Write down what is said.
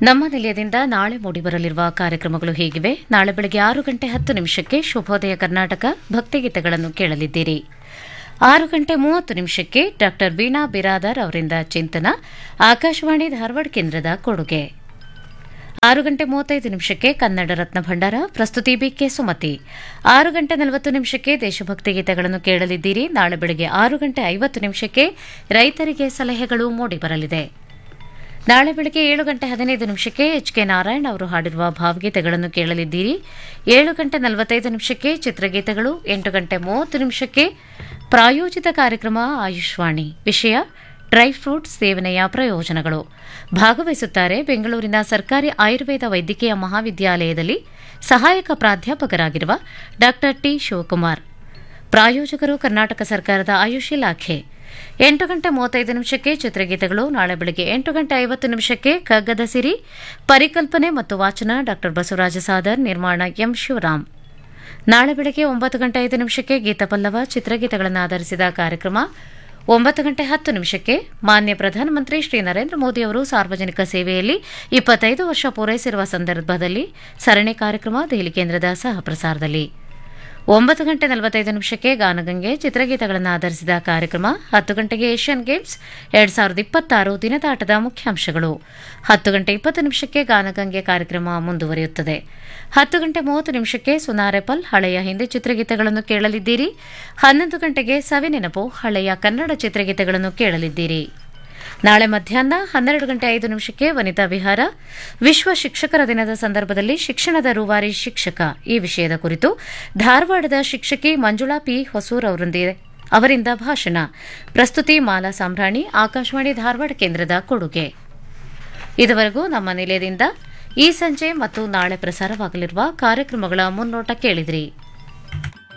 ನಮ್ಮ ನಿಲಯದಿಂದ ನಾಳೆ ಮೂಡಿಬರಲಿರುವ ಕಾರ್ಯಕ್ರಮಗಳು ಹೀಗಿವೆ ನಾಳೆ ಬೆಳಗ್ಗೆ ಆರು ಗಂಟೆ ಹತ್ತು ನಿಮಿಷಕ್ಕೆ ಶುಭೋದಯ ಕರ್ನಾಟಕ ಭಕ್ತಿಗೀತೆಗಳನ್ನು ಕೇಳಲಿದ್ದೀರಿ ಆರು ಗಂಟೆ ಮೂವತ್ತು ನಿಮಿಷಕ್ಕೆ ಡಾ ವೀಣಾ ಬಿರಾದಾರ್ ಅವರಿಂದ ಚಿಂತನ ಆಕಾಶವಾಣಿ ಧಾರವಾಡ ಕೇಂದ್ರದ ಕೊಡುಗೆ ಆರು ಗಂಟೆ ಮೂವತ್ತೈದು ನಿಮಿಷಕ್ಕೆ ಕನ್ನಡ ರತ್ನ ಭಂಡಾರ ಪ್ರಸ್ತುತಿ ಬಿಕೆ ಸುಮತಿ ಆರು ಗಂಟೆ ನಲವತ್ತು ನಿಮಿಷಕ್ಕೆ ದೇಶಭಕ್ತಿ ಗೀತೆಗಳನ್ನು ಕೇಳಲಿದ್ದೀರಿ ನಾಳೆ ಬೆಳಗ್ಗೆ ಆರು ಗಂಟೆ ಐವತ್ತು ನಿಮಿಷಕ್ಕೆ ರೈತರಿಗೆ ಸಲಹೆಗಳು ಮೂಡಿಬರಲಿದೆ ನಾಳೆ ಬೆಳಗ್ಗೆ ಏಳು ಗಂಟೆ ಹದಿನೈದು ನಿಮಿಷಕ್ಕೆ ಎಚ್ ಕೆ ನಾರಾಯಣ್ ಅವರು ಹಾಡಿರುವ ಭಾವಗೀತೆಗಳನ್ನು ಕೇಳಲಿದ್ದೀರಿ ಏಳು ಗಂಟೆ ನಲವತ್ತೈದು ನಿಮಿಷಕ್ಕೆ ಚಿತ್ರಗೀತೆಗಳು ಎಂಟು ಗಂಟೆ ಮೂವತ್ತು ನಿಮಿಷಕ್ಕೆ ಪ್ರಾಯೋಜಿತ ಕಾರ್ಯಕ್ರಮ ಆಯುಷ್ವಾಣಿ ವಿಷಯ ಡ್ರೈ ಫ್ರೂಟ್ ಸೇವನೆಯ ಪ್ರಯೋಜನಗಳು ಭಾಗವಹಿಸುತ್ತಾರೆ ಬೆಂಗಳೂರಿನ ಸರ್ಕಾರಿ ಆಯುರ್ವೇದ ವೈದ್ಯಕೀಯ ಮಹಾವಿದ್ಯಾಲಯದಲ್ಲಿ ಸಹಾಯಕ ಪ್ರಾಧ್ಯಾಪಕರಾಗಿರುವ ಡಾ ಟಿ ಶಿವಕುಮಾರ್ ಪ್ರಾಯೋಜಕರು ಕರ್ನಾಟಕ ಸರ್ಕಾರದ ಆಯುಷ್ ಇಲಾಖೆ ಎಂಟು ಗಂಟೆ ಮೂವತ್ತೈದು ನಿಮಿಷಕ್ಕೆ ಚಿತ್ರಗೀತೆಗಳು ನಾಳೆ ಬೆಳಗ್ಗೆ ಎಂಟು ಗಂಟೆ ಐವತ್ತು ನಿಮಿಷಕ್ಕೆ ಕಗ್ಗದ ಸಿರಿ ಪರಿಕಲ್ಪನೆ ಮತ್ತು ವಾಚನ ಡಾ ಬಸವರಾಜ ಸಾದರ್ ನಿರ್ಮಾಣ ಎಂ ಶಿವರಾಮ್ ನಾಳೆ ಬೆಳಗ್ಗೆ ಒಂಬತ್ತು ಗಂಟೆ ಐದು ನಿಮಿಷಕ್ಕೆ ಗೀತಪಲ್ಲವ ಚಿತ್ರಗೀತೆಗಳನ್ನು ಆಧರಿಸಿದ ಕಾರ್ಯಕ್ರಮ ಒಂಬತ್ತು ಗಂಟೆ ಹತ್ತು ನಿಮಿಷಕ್ಕೆ ಮಾನ್ಯ ಪ್ರಧಾನಮಂತ್ರಿ ಶ್ರೀ ನರೇಂದ್ರ ಮೋದಿ ಅವರು ಸಾರ್ವಜನಿಕ ಸೇವೆಯಲ್ಲಿ ಇಪ್ಪತ್ತೈದು ವರ್ಷ ಪೂರೈಸಿರುವ ಸಂದರ್ಭದಲ್ಲಿ ಸರಣಿ ಕಾರ್ಯಕ್ರಮ ದೆಹಲಿ ಕೇಂದ್ರದ ಸಹ ಪ್ರಸಾರದಲ್ಲಿ ಒಂಬತ್ತು ಗಂಟೆ ನಲವತ್ತೈದು ನಿಮಿಷಕ್ಕೆ ಗಾನಗಂಗೆ ಚಿತ್ರಗೀತೆಗಳನ್ನು ಆಧರಿಸಿದ ಕಾರ್ಯಕ್ರಮ ಹತ್ತು ಗಂಟೆಗೆ ಏಷ್ಯನ್ ಗೇಮ್ಸ್ ಎರಡ್ ಸಾವಿರದ ಇಪ್ಪತ್ತಾರು ದಿನದಾಟದ ಮುಖ್ಯಾಂಶಗಳು ಹತ್ತು ಗಂಟೆ ಇಪ್ಪತ್ತು ನಿಮಿಷಕ್ಕೆ ಗಾನಗಂಗೆ ಕಾರ್ಯಕ್ರಮ ಮುಂದುವರಿಯುತ್ತದೆ ಹತ್ತು ಗಂಟೆ ಮೂವತ್ತು ನಿಮಿಷಕ್ಕೆ ಸುನಾರೆಪಲ್ ಹಳೆಯ ಹಿಂದಿ ಚಿತ್ರಗೀತೆಗಳನ್ನು ಕೇಳಲಿದ್ದೀರಿ ಹನ್ನೊಂದು ಗಂಟೆಗೆ ಸವಿನೆನಪು ಹಳೆಯ ಕನ್ನಡ ಚಿತ್ರಗೀತೆಗಳನ್ನು ಕೇಳಲಿದ್ದೀರಿ ನಾಳೆ ಮಧ್ಯಾಹ್ನ ಹನ್ನೆರಡು ಗಂಟೆ ಐದು ನಿಮಿಷಕ್ಕೆ ವನಿತಾ ವಿಹಾರ ವಿಶ್ವ ಶಿಕ್ಷಕರ ದಿನದ ಸಂದರ್ಭದಲ್ಲಿ ಶಿಕ್ಷಣದ ರೂವಾರಿ ಶಿಕ್ಷಕ ಈ ವಿಷಯದ ಕುರಿತು ಧಾರವಾಡದ ಶಿಕ್ಷಕಿ ಮಂಜುಳಾ ಪಿ ಹೊಸೂರ್ ಅವರೊಂದಿಗೆ ಅವರಿಂದ ಭಾಷಣ ಪ್ರಸ್ತುತಿ ಮಾಲಾ ಸಾಂಬ್ರಾಣಿ ಆಕಾಶವಾಣಿ ಧಾರವಾಡ ಕೇಂದ್ರದ ಕೊಡುಗೆ ಇದುವರೆಗೂ ನಮ್ಮ ನಿಲಯದಿಂದ ಈ ಸಂಜೆ ಮತ್ತು ನಾಳೆ ಪ್ರಸಾರವಾಗಲಿರುವ ಕಾರ್ಯಕ್ರಮಗಳ ಮುನ್ನೋಟ ಕೇಳಿದ್ರಿ